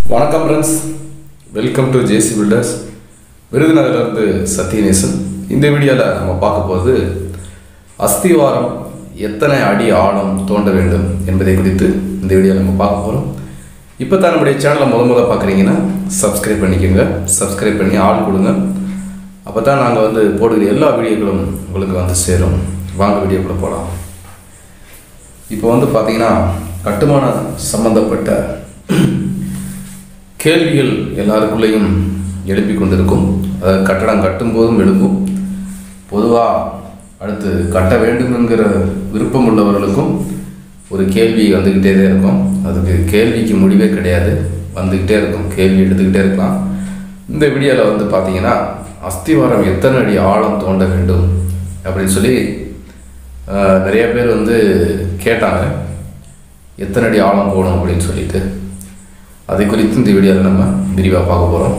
வணக்கம் friends welcome to JC Builders விருதுநகர்லேருந்து சத்யநேசன் இந்த வீடியோவில் நம்ம பார்க்க போகிறது அஸ்திவாரம் எத்தனை அடி ஆழம் தோண்ட வேண்டும் என்பதை குறித்து இந்த வீடியோவில் நம்ம பார்க்க போகிறோம் இப்போ தான் நம்முடைய சேனலை முத முத பார்க்குறீங்கன்னா சப்ஸ்கிரைப் பண்ணிக்கோங்க சப்ஸ்கிரைப் பண்ணி ஆள் கொடுங்க அப்போ தான் நாங்கள் வந்து போடுகிற எல்லா வீடியோக்களும் உங்களுக்கு வந்து சேரும் வாங்க வீடியோக்குள்ளே போகலாம் இப்போ வந்து பார்த்தீங்கன்னா கட்டுமான சம்பந்தப்பட்ட கேள்விகள் எல்லாருக்குள்ளேயும் எழுப்பிக் கொண்டிருக்கும் அதாவது கட்டடம் கட்டும்போதும் எழுப்பும் பொதுவாக அடுத்து கட்ட வேண்டும் என்கிற விருப்பம் உள்ளவர்களுக்கும் ஒரு கேள்வி வந்துக்கிட்டே தான் இருக்கும் அதுக்கு கேள்விக்கு முடிவே கிடையாது வந்துக்கிட்டே இருக்கும் கேள்வி எடுத்துக்கிட்டே இருக்கலாம் இந்த வீடியோவில் வந்து பார்த்தீங்கன்னா அஸ்திவாரம் எத்தனை அடி ஆழம் தோண்ட வேண்டும் அப்படின்னு சொல்லி ஆஹ், நிறைய பேர் வந்து கேட்டாங்க எத்தனை அடி ஆழம் போகணும் அப்படின்னு சொல்லிட்டு அதை குறித்து இந்த வீடியோவில் நம்ம விரிவாக பார்க்க போகிறோம்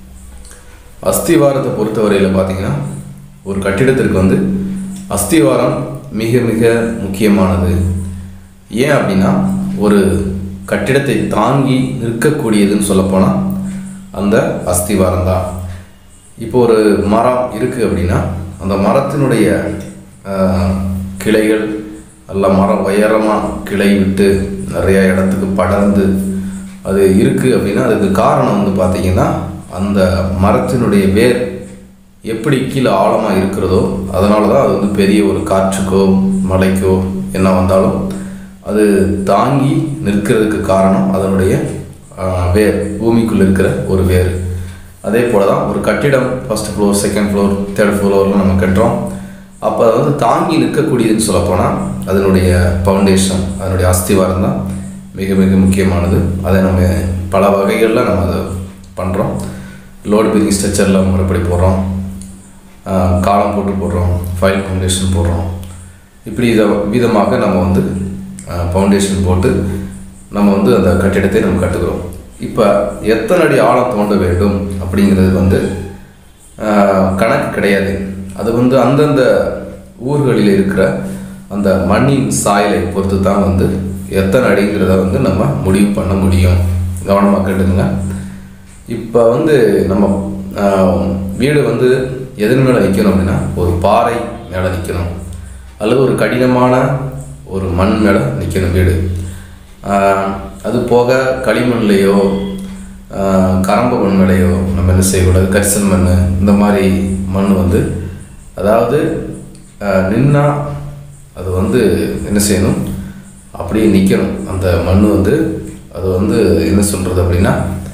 அஸ்திவாரத்தை பொறுத்தவரையில் பார்த்தீங்கன்னா ஒரு கட்டிடத்திற்கு வந்து அஸ்திவாரம் மிக மிக முக்கியமானது ஏன் அப்படின்னா ஒரு கட்டிடத்தை தாங்கி நிற்கக்கூடியதுன்னு சொல்லப்போனால் அந்த அஸ்திவாரம் தான் இப்போ ஒரு மரம் இருக்குது அப்படின்னா அந்த மரத்தினுடைய ஆஹ், கிளைகள் எல்லாம் மரம் உயரமாக கிளை விட்டு நிறைய இடத்துக்கு படர்ந்து அது இருக்குது அப்படின்னா அதுக்கு காரணம் வந்து பார்த்திங்கன்னா அந்த மரத்தினுடைய வேர் எப்படி கீழே ஆழமாக இருக்கிறதோ அதனால தான் அது வந்து பெரிய ஒரு காற்றுக்கோ மழைக்கோ என்ன வந்தாலும் அது தாங்கி நிற்கிறதுக்கு காரணம் அதனுடைய ஆஹ், வேர் பூமிக்குள்ளே இருக்கிற ஒரு வேர் அதே போல் தான் ஒரு கட்டிடம் first floor second floor third ஃப்ளோர்லாம் நம்ம கட்டுறோம் அப்போ அது வந்து தாங்கி நிற்கக்கூடியதுன்னு சொல்லப்போனால் அதனுடைய ஃபவுண்டேஷன் அதனுடைய அஸ்திவாரம் தான் மிக மிக முக்கியமானது அதை நம்ம பல வகைகளில் நம்ம அதை பண்ணுறோம் லோடு பிரிங் ஸ்ட்ரக்சரில் முறைப்படி போடுறோம் ஆஹ் காலம் போட்டு போடுறோம் ஃபைல் ஃபவுண்டேஷன் போடுறோம் இப்படி இதை விதமாக நம்ம வந்து ஃபவுண்டேஷன் போட்டு நம்ம வந்து அந்த கட்டிடத்தை நம்ம கட்டுக்கிறோம் இப்போ எத்தனை அடி ஆழம் தோண்ட வேண்டும் அப்படிங்கிறது வந்து ஆஹ் கணக்கு கிடையாது அது வந்து அந்தந்த ஊர்களில் இருக்கிற அந்த மண்ணின் சாயலை பொறுத்து தான் வந்து எத்தனை அடிங்கிறத வந்து நம்ம முடிவு பண்ண முடியும் கவனமாக கேட்டுங்க இப்போ வந்து நம்ம ஆஹ், வீடு வந்து எதன் மேலே நிற்கணும் அப்படின்னா ஒரு பாறை மேலே நிற்கணும் அல்லது ஒரு கடினமான ஒரு மண் மேலே நிற்கணும் வீடு ஆஹ், அது போக களிமண்லேயோ ஆஹ், கரம்பு மண் மேலேயோ நம்ம என்ன செய்யக்கூடாது கரிசல் மண் இந்த மாதிரி மண் வந்து அதாவது ஆஹ், நின்னா அது வந்து என்ன செய்யணும் அப்படியே நிற்கணும் அந்த மண் வந்து அது வந்து என்ன சொல்கிறது அப்படின்னா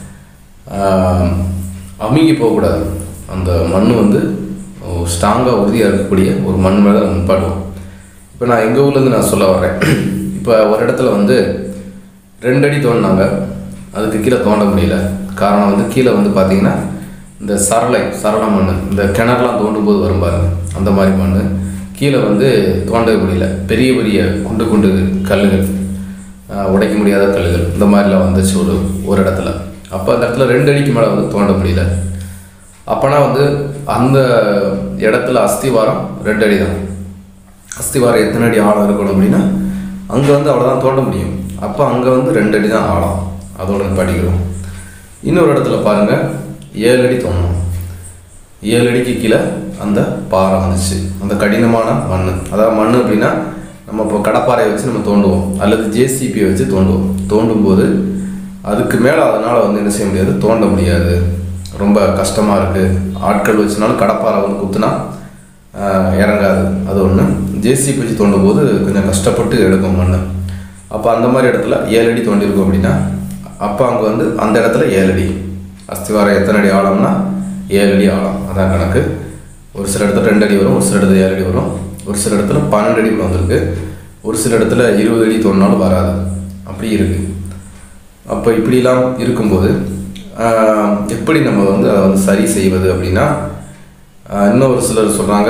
ஆஹ், அமுங்கி போகக்கூடாது அந்த மண் வந்து ஸ்ட்ராங்காக உறுதியாக இருக்கக்கூடிய ஒரு மண் மேலே நம்ம நிப்பாட்டுவோம் இப்போ நான் எங்கள் ஊர்லேருந்து நான் சொல்ல வர்றேன் இப்போ ஒரு இடத்துல வந்து ரெண்டு அடி தோண்டினாங்க அதுக்கு கீழே தோண்ட முடியல காரணம் வந்து கீழே வந்து பார்த்தீங்கன்னா இந்த சரளை சரள மண் இந்த கிணறுலாம் தோண்டும் போது வரும் பாருங்க அந்த மாதிரி மண் கீழே வந்து தோண்டவே முடியல பெரிய பெரிய குண்டு குண்டு கல்லுகள் ஆஹ், உடைக்க முடியாத கல்லுகள் இந்த மாதிரிலாம் வந்துச்சு ஒரு ஒரு இடத்துல அப்போ அந்த இடத்துல ரெண்டு அடிக்கு மேலே வந்து தோண்ட முடியல அப்போனா வந்து அந்த இடத்துல அஸ்திவாரம் ரெண்டு அடி தான் அஸ்திவாரம் எத்தனை அடி ஆழம் இருக்கணும் அப்படின்னா அங்கே வந்து அவ்வளோதான் தோண்ட முடியும் அப்போ அங்கே வந்து ரெண்டு அடி தான் ஆழம் அதோட படிக்கிறோம் இன்னொரு இடத்துல பாருங்கள் ஏழு அடி தோண்டணும் ஏழு அடிக்கு கீழே அந்த பாறை வந்துச்சு அந்த கடினமான மண் அதாவது மண் அப்படின்னா நம்ம இப்போ கடப்பாறையை வச்சு நம்ம தோண்டுவோம் அல்லது ஜேசிபியை வச்சு தோண்டுவோம் தோண்டும் போது அதுக்கு மேலே அதனால் வந்து என்ன செய்ய முடியாது தோண்ட முடியாது ரொம்ப கஷ்டமாக இருக்குது ஆட்கள் வச்சுனாலும் கடப்பாறை வந்து குத்துனா ஆஹ், இறங்காது அது ஒன்று ஜேசிபி வச்சு தோண்டும் போது கொஞ்சம் கஷ்டப்பட்டு எடுக்கும் மண் அப்போ அந்த மாதிரி இடத்துல ஏழு அடி தோண்டியிருக்கோம் அப்படின்னா அப்போ அங்கே வந்து அந்த இடத்துல ஏழு அடி அஸ்திவாரம் எத்தனை அடி ஆழம்னா ஏழு அடி ஆழம் அதான் கணக்கு ஒரு சில இடத்துல ரெண்டு அடி வரும் ஒரு சில இடத்துல ஏழு அடி வரும் ஒரு சில இடத்துல பன்னெண்டு அடி கூட வந்திருக்கு ஒரு சில இடத்துல இருபது அடி தோண்டினாலும் வராது அப்படி இருக்குது அப்போ இப்படிலாம் இருக்கும்போது ஆஹ், எப்படி நம்ம வந்து அதை வந்து சரி செய்வது அப்படின்னா ஆஹ், இன்னும் ஒரு சிலர் சொல்கிறாங்க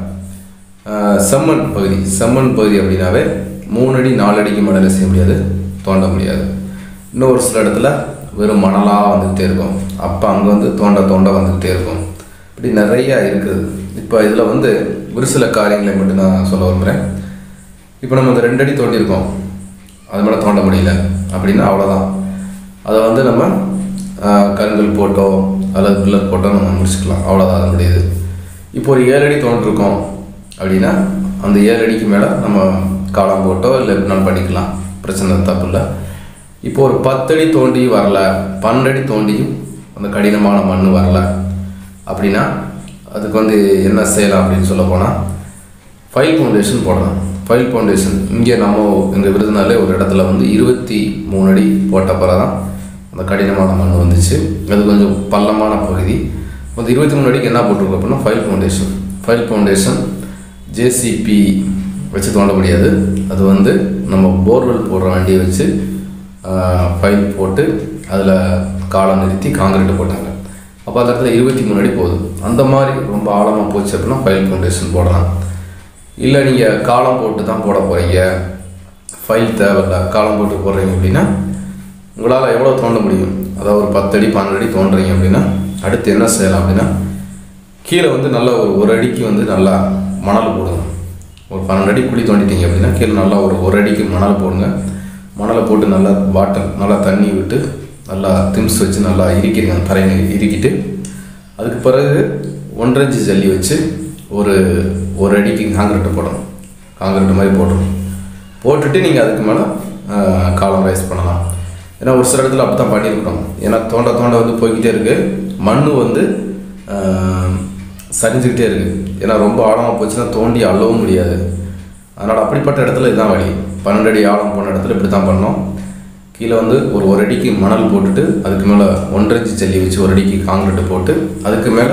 செம்மண் பகுதி செம்மண் பகுதி அப்படின்னாவே மூணு அடி நாலு அடிக்கு மேலே என்ன செய்ய முடியாது தோண்ட முடியாது இன்னும் ஒரு சில இடத்துல வெறும் மணலாக வந்துக்கிட்டே இருக்கும் அப்போ அங்கே வந்து தோண்ட தோண்ட வந்துக்கிட்டே இருக்கும் இப்படி நிறையா இருக்குது இப்போ இதில் வந்து ஒரு சில காரியங்களை மட்டும் நான் சொல்ல விரும்புகிறேன் இப்போ நம்ம இந்த ரெண்டு அடி தோண்டியிருக்கோம் அது மேலே தோண்ட முடியல அப்படின்னா அவ்வளோதான் அதை வந்து நம்ம கல் போட்டோ அல்லது பில்லர் போட்டோ நம்ம முடிச்சுக்கலாம் அவ்வளோதான் அதனுடையது இப்போ ஒரு ஏழு அடி தோண்டிருக்கோம் அப்படின்னா அந்த ஏழு அடிக்கு மேலே நம்ம காலம் போட்டோ இல்லை எப்படினாலும் பண்ணிக்கலாம் பிரச்சனை தப்பு இல்லை இப்போ ஒரு பத்தடி தோண்டி வரல பன்னெண்டு தோண்டியும் அந்த கடினமான மண் வரல அப்படின்னா அதுக்கு வந்து என்ன செய்யலாம் அப்படின்னு சொல்ல போனால் ஃபைல் ஃபவுண்டேஷன் போடலாம் ஃபைல் ஃபவுண்டேஷன் இங்கே நம்ம எங்கள் விருதுனாலே ஒரு இடத்துல வந்து இருபத்தி மூணு அடி போட்ட பிறகு தான் அந்த கடினமான மண் வந்துச்சு அது கொஞ்சம் பள்ளமான பகுதி அந்த இருபத்தி மூணு அடிக்கு என்ன போட்டிருக்கோம் அப்படின்னா pile foundation pile foundation JCB வச்சு தோண்ட முடியாது அது வந்து நம்ம போர்வெல் போடுற வண்டியை வச்சு ஃபைல் போட்டு அதில் காலம் நிறுத்தி காங்கிரீட் போட்டாங்க அப்போ அந்த இடத்துல இருபத்தி மூணு அடி போகுது அந்த மாதிரி ரொம்ப ஆழமாக போச்சு அப்படின்னா ஃபைல் ஃபவுண்டேஷன் போடலாம் இல்லை நீங்கள் காலம் போட்டு தான் போட போகிறீங்க ஃபைல் தேவையில்ல காலம் போட்டு போடுறீங்க அப்படின்னா உங்களால் எவ்வளோ தோண்ட முடியும் அதாவது ஒரு பத்தடி பன்னெண்டு அடி தோண்டுறீங்க அப்படின்னா அடுத்து என்ன செய்யலாம் அப்படின்னா கீழே வந்து நல்லா ஒரு ஒரு அடிக்கு வந்து நல்லா மணல் போடுங்க ஒரு பன்னெண்டு அடி குழி தோண்டிட்டீங்க அப்படின்னா கீழே நல்லா ஒரு ஒரு அடிக்கு மணல் போடுங்க மணலை போட்டு நல்லா வாட்டர் நல்லா தண்ணி விட்டு நல்லா திம்ஸ் வச்சு நல்லா இறுக்கிடுங்க அந்த தரையை இறுக்கிட்டு அதுக்கு பிறகு ஒன்றரை இன்ச்சு ஜல்லி வச்சு ஒரு ஒரு அடிக்கு காங்கிரீட்டை போடணும் காங்கிரீட் மாதிரி போடணும் போட்டுட்டு நீங்கள் அதுக்கு மேலே காலம் ரைஸ் பண்ணலாம் ஏன்னா ஒரு சில இடத்துல அப்படி தான் பண்ணியிருக்கிறோம் ஏன்னா தோண்ட தோண்ட வந்து போய்கிட்டே இருக்குது மண் வந்து ஆஹ், சரிஞ்சுக்கிட்டே இருக்குது ஏன்னா ரொம்ப ஆழமாக போச்சுன்னா தோண்டி அள்ளவும் முடியாது அதனால் அப்படிப்பட்ட இடத்துல இதுதான் வழி பன்னெண்டு அடி ஆழம் போன இடத்துல இப்படி தான் பண்ணோம் கீழே வந்து ஒரு ஒரு அடிக்கு மணல் போட்டுட்டு அதுக்கு மேலே ஒன்றரை இன்ச்சு ஜல்லி வச்சு ஒரு அடிக்கு காங்கிரீட் போட்டு அதுக்கு மேலே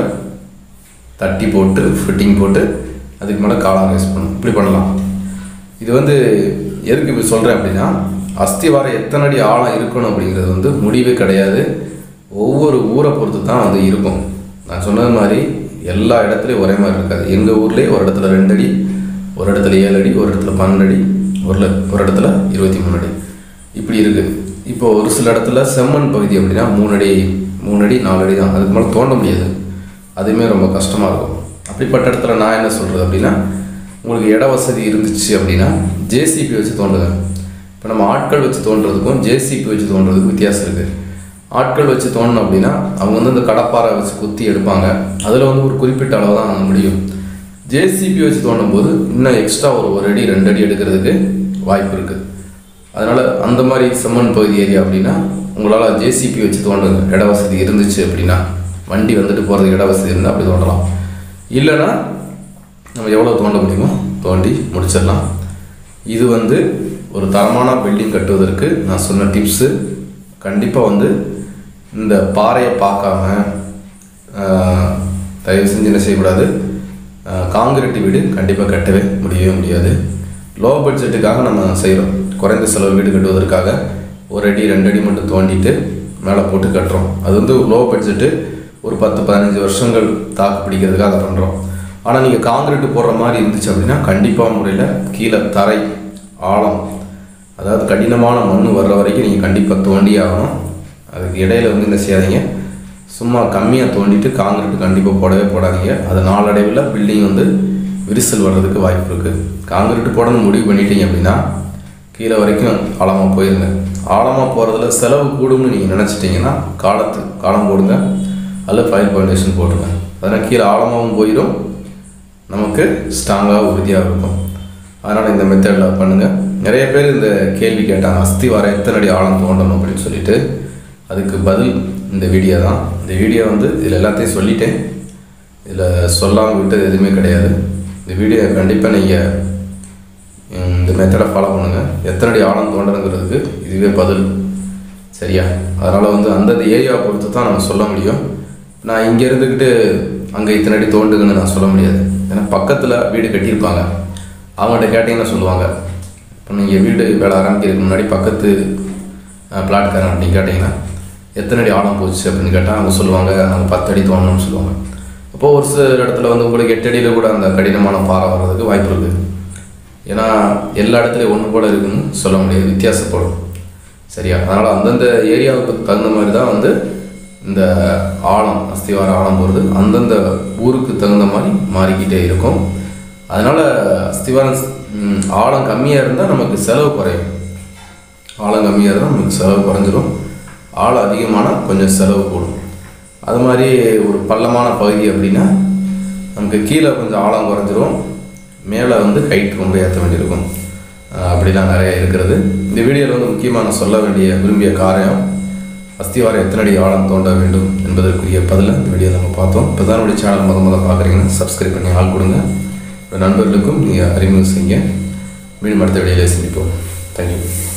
தட்டி போட்டு ஃபிட்டிங் போட்டு அதுக்கு மேலே காலம் ரைஸ் பண்ணணும் இப்படி பண்ணலாம் இது வந்து எதுக்கு இப்படி சொல்கிறேன் அப்படின்னா அஸ்திவாரம் எத்தனை அடி ஆழம் இருக்கணும் அப்படிங்கிறது வந்து முடிவே கிடையாது ஒவ்வொரு ஊரை பொறுத்து தான் வந்து இருக்கும் நான் சொன்னது மாதிரி எல்லா இடத்துலையும் ஒரே மாதிரி இருக்காது எங்கள் ஊர்லேயே ஒரு இடத்துல ரெண்டு அடி ஒரு இடத்துல ஏழு அடி ஒரு இடத்துல பன்னெண்டு அடி ஒரு ல- ஒரு இடத்துல இருபத்தி மூணு அடி இப்படி இருக்குது இப்போ ஒரு சில இடத்துல செம்மண் பகுதி அப்படின்னா மூணு அடி மூணு அடி நாலு அடி தான் அதுக்கு மேலே தோண்ட முடியாது அதுவுமே ரொம்ப கஷ்டமாக இருக்கும் அப்படிப்பட்ட இடத்துல நான் என்ன சொல்கிறது அப்படின்னா உங்களுக்கு இட வசதி இருந்துச்சு அப்படின்னா ஜேசிபி வச்சு தோண்டுங்க இப்போ நம்ம ஆட்கள் வச்சு தோண்டுறதுக்கும் ஜேசிபி வச்சு தோண்டுறதுக்கும் வித்தியாசம் இருக்குது ஆட்கள் வச்சு தோண்டணும் அப்படின்னா அவங்க வந்து இந்த கடப்பாரை வச்சு குத்தி எடுப்பாங்க அதில் வந்து ஒரு குறிப்பிட்ட அளவு தான் முடியும் ஜேசிபி வச்சு தோண்டும் போது இன்னும் எக்ஸ்ட்ரா ஒரு ஒரு அடி ரெண்டு அடி எடுக்கிறதுக்கு வாய்ப்பு இருக்குது அதனால் அந்த மாதிரி செம்மண் பகுதி ஏரியா அப்படின்னா உங்களால் ஜேசிபி வச்சு தோண்டுங்க இட வசதி இருந்துச்சு அப்படின்னா வண்டி வந்துட்டு போகிறதுக்கு இட வசதி இருந்தால் அப்படி தோண்டலாம் இல்லைன்னா நம்ம எவ்வளோ தோண்ட முடியுமோ தோண்டி முடிச்சிடலாம் இது வந்து ஒரு தரமான பில்டிங் கட்டுவதற்கு நான் சொன்ன டிப்ஸு கண்டிப்பாக வந்து இந்த பாறையை பார்க்காம ஆஹ், தயவு செஞ்சு என்ன செய்யக்கூடாது காங்கிரீட் வீடு கண்டிப்பாக கட்டவே முடியவே முடியாது லோ பட்ஜெட்டுக்காக நம்ம செய்கிறோம் குறைந்த செலவு வீடு கட்டுவதற்காக ஒரு அடி ரெண்டு அடி மட்டும் தோண்டிட்டு மேலே போட்டு கட்டுறோம் அது வந்து லோ பட்ஜெட்டு ஒரு பத்து பதினஞ்சு வருஷங்கள் தாக்கு பிடிக்கிறதுக்காக அதை பண்ணுறோம் ஆனால் நீங்கள் காங்கிரீட் போடுற மாதிரி இருந்துச்சு அப்படின்னா கண்டிப்பாக முறையில் கீழே தரை ஆழம் அதாவது கடினமான மண் வர்ற வரைக்கும் நீங்கள் கண்டிப்பாக தோண்டி ஆகணும் அதுக்கு இடையில வந்து என்ன செய்யாதீங்க சும்மா கம்மியாக தோண்டிட்டு காங்கிரீட் கண்டிப்பாக போடவே போடாதீங்க அது நாளடைவில் பில்டிங் வந்து விரிசல் வர்றதுக்கு வாய்ப்பு இருக்குது காங்கிரீட் போடணும் முடிவு பண்ணிட்டீங்க அப்படின்னா கீழே வரைக்கும் ஆழமாக போயிருங்க ஆழமாக போகிறதுல செலவு கூடும்னு நீங்கள் நினச்சிட்டிங்கன்னா காலத்து காலம் போடுங்க அல்லது ஃபைல் ஃபவுண்டேஷன் போட்டுருங்க அதனால் கீழே ஆழமாகவும் போயிடும் நமக்கு ஸ்ட்ராங்காக உறுதியாக இருக்கும் அதனால் இந்த மெத்தடில் பண்ணுங்கள் நிறைய பேர் இந்த கேள்வி கேட்டாங்க அஸ்தி வர எத்தனை அடி ஆழம் தோண்டணும் அப்படின்னு சொல்லிட்டு அதுக்கு பதில் இந்த வீடியோ தான் இந்த வீடியோ வந்து இதில் எல்லாத்தையும் சொல்லிட்டேன் இதில் சொல்லாமல் விட்டது எதுவுமே கிடையாது இந்த வீடியோ கண்டிப்பாக நீங்கள் இந்த மெத்தடை ஃபாலோ பண்ணுங்கள் எத்தனை அடி ஆழம் தோண்டணுங்கிறதுக்கு இதுவே பதில் சரியா அதனால் வந்து அந்தந்த ஏரியாவை பொறுத்து தான் நம்ம சொல்ல முடியும் நான் இங்கே இருந்துக்கிட்டு அங்கே இத்தனை அடி தோண்டுங்கன்னு நான் சொல்ல முடியாது ஏன்னா பக்கத்தில் வீடு கட்டியிருப்பாங்க அவங்கள்ட்ட கேட்டிங்கன்னா சொல்லுவாங்க இப்போ நீங்கள் வீடு வேலை ஆரம்பிக்கிறதுக்கு முன்னாடி பக்கத்து பிளாட்காரன் அப்படின்னு கேட்டிங்கன்னா எத்தனை அடி ஆழம் போச்சு அப்படின்னு கேட்டால் அவங்க சொல்லுவாங்க அவங்க பத்து அடி தோண்டணும்னு சொல்லுவாங்க அப்போது ஒரு சில இடத்துல வந்து உங்களுக்கு எட்டு அடியில் கூட அந்த கடினமான பாறை வர்றதுக்கு வாய்ப்பு இருக்குது ஏன்னா எல்லா இடத்துலையும் ஒன்று போல இருக்குன்னு சொல்ல முடியாது வித்தியாசப்படும் சரியா அதனால் அந்தந்த ஏரியாவுக்கு தகுந்த மாதிரி தான் வந்து இந்த ஆழம் அஸ்திவார ஆழம் போகிறது அந்தந்த ஊருக்கு தகுந்த மாதிரி மாறிக்கிட்டே இருக்கும் அதனால் அஸ்திவாரம் ம், ஆழம் கம்மியாக இருந்தால் நமக்கு செலவு குறையும் ஆழம் கம்மியாக இருந்தால் நமக்கு செலவு குறைஞ்சிரும் ஆழம் அதிகமானால் கொஞ்சம் செலவு கூடும் அது மாதிரி ஒரு பள்ளமான பகுதி அப்படின்னா நமக்கு கீழே கொஞ்சம் ஆழம் குறைஞ்சிரும் மேலே வந்து ஹைட் ரொம்ப ஏற்ற வேண்டியிருக்கும் அஹ் அப்படிலாம் நிறைய இருக்கிறது இந்த வீடியோவில் வந்து முக்கியமாக நான் சொல்ல வேண்டிய விரும்பிய காரியம் அஸ்திவாரம் எத்தனை அடி ஆழம் தோண்ட வேண்டும் என்பதற்குரிய பதிலை இந்த வீடியோ நம்ம பார்த்தோம் இப்போ தான் நம்முடைய சேனல் முத முத பார்க்குறீங்கன்னா சப்ஸ்கிரைப் பண்ணி ஆள் கொடுங்க உங்கள் நண்பர்களுக்கும் நீங்கள் அறிமுகம் செய்யுங்க மீண்டும் அடுத்த வீடியோவில் சந்திப்போம் தேங்க்யூ